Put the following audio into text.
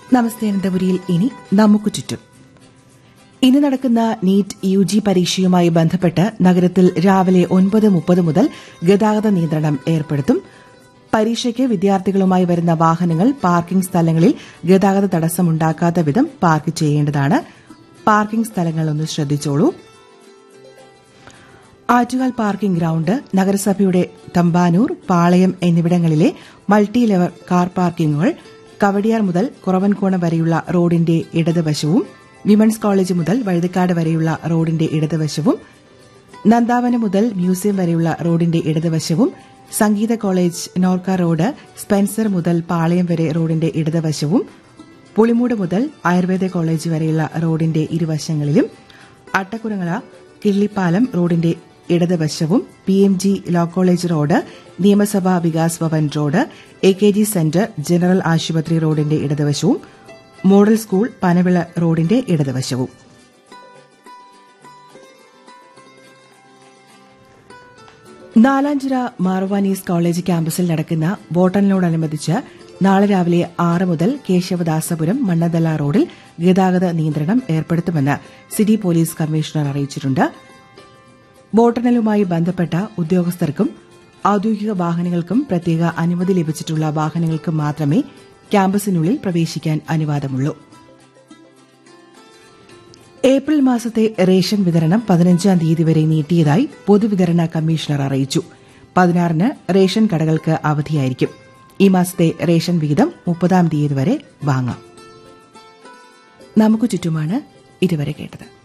നമസ്തേ അനന്തപുരിയിൽ ഇനി നമുക്ക് ചുറ്റും ഇന്ന് നടക്കുന്ന നീറ്റ് യു ജി പരീക്ഷയുമായി ബന്ധപ്പെട്ട് നഗരത്തിൽ രാവിലെ ഒൻപത് മുപ്പത് മുതൽ ഗതാഗത നിയന്ത്രണം ഏർപ്പെടുത്തും പരീക്ഷയ്ക്ക് വിദ്യാർത്ഥികളുമായി വരുന്ന വാഹനങ്ങൾ പാർക്കിംഗ് സ്ഥലങ്ങളിൽ ഗതാഗത തടസ്സമുണ്ടാക്കാത്ത വിധം പാർക്ക് ചെയ്യേണ്ടതാണ് പാർക്കിംഗ് സ്ഥലങ്ങൾ ഒന്ന് ശ്രദ്ധിച്ചോളൂ ആറ്റുകാൽ പാർക്കിംഗ് ഗ്രൌണ്ട് നഗരസഭയുടെ തമ്പാനൂർ പാളയം എന്നിവിടങ്ങളിലെ മൾട്ടി ലെവൽ കാർ പാർക്കിംഗുകൾ കവടിയാർ മുതൽ കുറവൻകോണം വരെയുള്ള റോഡിന്റെ ഇടതുവശവും വിമൻസ് കോളേജ് മുതൽ വഴുതക്കാട് വരെയുള്ള റോഡിന്റെ ഇടതുവശവും നന്ദാവനം മുതൽ മ്യൂസിയം വരെയുള്ള റോഡിന്റെ ഇടതുവശവും സംഗീത കോളേജ് നോർക്ക റോഡ് സ്പെൻസർ മുതൽ പാളയം വരെ റോഡിന്റെ ഇടതുവശവും പുളിമൂട് മുതൽ ആയുർവേദ കോളേജ് വരെയുള്ള റോഡിന്റെ ഇരുവശങ്ങളിലും അട്ടക്കുരങ്ങള കിള്ളിപ്പാലം റോഡിന്റെ ഇടതുവശവും P M G law college road നിയമസഭാ Vikas Bhavan road A K G centre general ആശുപത്രി റോഡിന്റെ ഇടതുവശവും മോഡൽ സ്കൂൾ പനവിള റോഡിന്റെ ഇടതുവശവും നാലാഞ്ചിറ മാർവാനീസ് കോളേജ് ക്യാമ്പസിൽ നടക്കുന്ന വോട്ടെണ്ണലിനോടനുബന്ധിച്ച് നാളെ രാവിലെ ആറ് മുതൽ കേശവദാസപുരം മണ്ണതല റോഡിൽ ഗതാഗത നിയന്ത്രണം ഏർപ്പെടുത്തുമെന്ന് സിറ്റി പോലീസ് കമ്മീഷണർ അറിയിച്ചിട്ടുണ്ട് വോട്ടെണ്ണലുമായി ബന്ധപ്പെട്ട ഉദ്യോഗസ്ഥർക്കും ഔദ്യോഗിക വാഹനങ്ങൾക്കും പ്രത്യേക അനുമതി ലഭിച്ചിട്ടുള്ള വാഹനങ്ങൾക്കും മാത്രമേ ക്യാമ്പസിനുള്ളിൽ പ്രവേശിക്കാൻ അനുവാദമുള്ളൂ ഏപ്രിൽ മാസത്തെ റേഷൻ വിതരണം പതിനഞ്ചാം തീയതി വരെ നീട്ടിയതായി പൊതുവിതരണ കമ്മീഷണർ അറിയിച്ചു പതിനാറിന് റേഷൻ കടകൾക്ക് അവധിയായിരിക്കും ഈ മാസത്തെ റേഷൻ വിഹിതം മുപ്പതാം തീയതി വരെ വാങ്ങാം നമുക്ക് ചുറ്റുമാണ് ഇതുവരെ കേട്ടത്